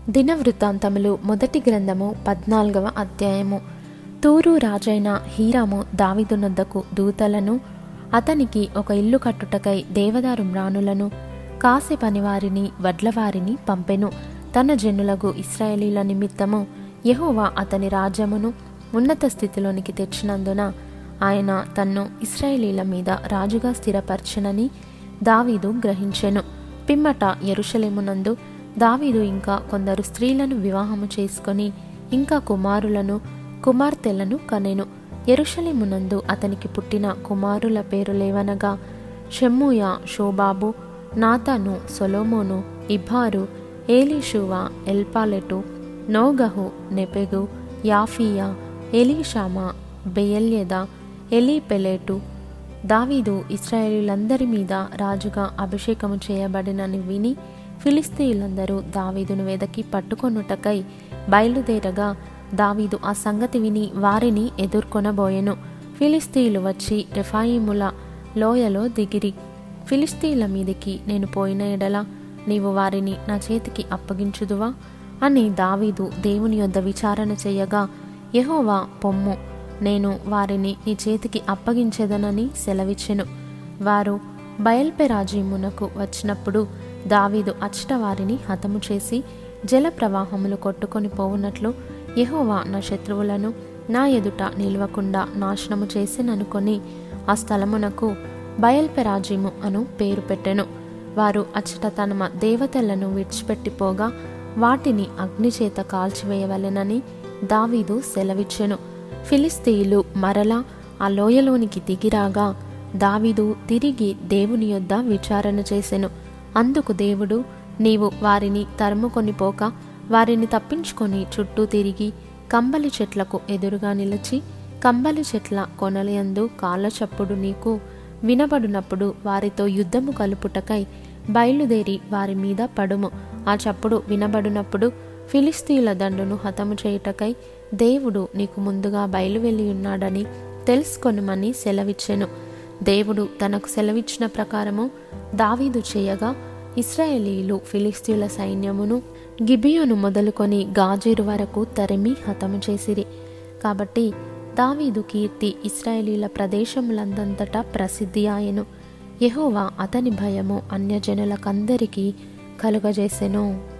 దినవృత్తాంతములు మొదటి గ్రంథము పద్నాలుగవ అధ్యాయము తూరు రాజైన హీరాము దావిదునొద్దకు దూతలను అతనికి ఒక ఇల్లు కట్టుటకై దేవదారు మ్రానులను కాసే పనివారిని వడ్లవారిని పంపెను తన జనులకు ఇస్రాయేలీల నిమిత్తము యెహోవా అతని రాజ్యమును ఉన్నత స్థితిలోనికి తెచ్చినందున ఆయన తన్ను ఇస్రాయేలీల మీద రాజుగా స్థిరపరచనని దావీదు గ్రహించెను పిమ్మట యెరూషలేమునందు దావీదు ఇంకా కొందరు స్త్రీలను వివాహము చేసుకొని ఇంకా కుమారులను కుమార్తెలను కనెను యెరూషలేమునందు అతనికి పుట్టిన కుమారుల పేరులేవనగా షెమ్ముయ షోబాబు నాతాను సొలోమోను ఇబ్హారు ఏలీషువా ఎల్పాలెటు నోగహు నెపెగు యాఫియా ఎలీషామా బెయల్యద ఎలీపెలెటు దావీదు ఇస్రాయేలీలందరి మీద రాజుగా అభిషేకము చేయబడినని విని ఫిలిస్తీయులందరూ దావీదును వెదకి పట్టుకొనుటకై బయలుదేరగా దావీదు ఆ సంగతి విని వారిని ఎదుర్కొనబోయెను ఫిలిస్తీయులు వచ్చి రెఫాయిముల లోయలో దిగిరి ఫిలిస్తీయుల మీదికి నేను పోయిన ఎడల నీవు వారిని నా చేతికి అప్పగించుదువా అని దావీదు దేవుని యొద్ద విచారణ చేయగా యెహోవా పొమ్ము నేను వారిని నీ చేతికి అప్పగించేదనని సెలవిచ్చెను వారు బయల్పెరాజీమునకు వచ్చినప్పుడు దావీదు అచ్చట వారిని హతము చేసి జల ప్రవాహములు కొట్టుకొని పోవునట్లు యెహోవా నా శత్రువులను నా ఎదుట నిలవకుండా నాశనము చేసిననుకొని ఆ స్థలమునకు బయల్పెరాజీము అను పేరు పెట్టెను వారు అచ్చట తమ దేవతలను విడిచిపెట్టిపోగా వాటిని అగ్నిచేత కాల్చివేయవలెనని దావీదు సెలవిచ్చెను ఫిలిస్తీయులు మరలా ఆ లోయలోనికి దిగిరాగా దావీదు తిరిగి దేవుని యొద్ద విచారణ చేసెను అందుకు దేవుడు నీవు వారిని తరుముకొని పోక వారిని తప్పించుకొని చుట్టూ తిరిగి కంబలి చెట్లకు ఎదురుగా నిలిచి కంబలి చెట్ల కొనలయందు కాళ్ళ చప్పుడు నీకు వినబడినప్పుడు వారితో యుద్ధము కలుపుటకై బయలుదేరి వారి మీద పడుము ఆ చప్పుడు వినబడినప్పుడు ఫిలిస్తీయుల దండును హతము చేయుటకై దేవుడు నీకు ముందుగా బయలువెళ్ళి ఉన్నాడని తెలుసుకొనుమని సెలవిచ్చెను దేవుడు తనకు సెలవిచ్చిన ప్రకారము దావీదు చేయగా ఇస్రాయేలీలు ఫిలిస్తీయుల సైన్యమును గిబియోను మొదలుకొని గాజీరు వరకు తరిమి హతము చేసిరి కాబట్టి దావీదు కీర్తి ఇస్రాయేలీల ప్రదేశములందంతటా ప్రసిద్ధి ఆయను యెహోవా అతని భయము అన్యజనులకందరికీ కలుగజేసెను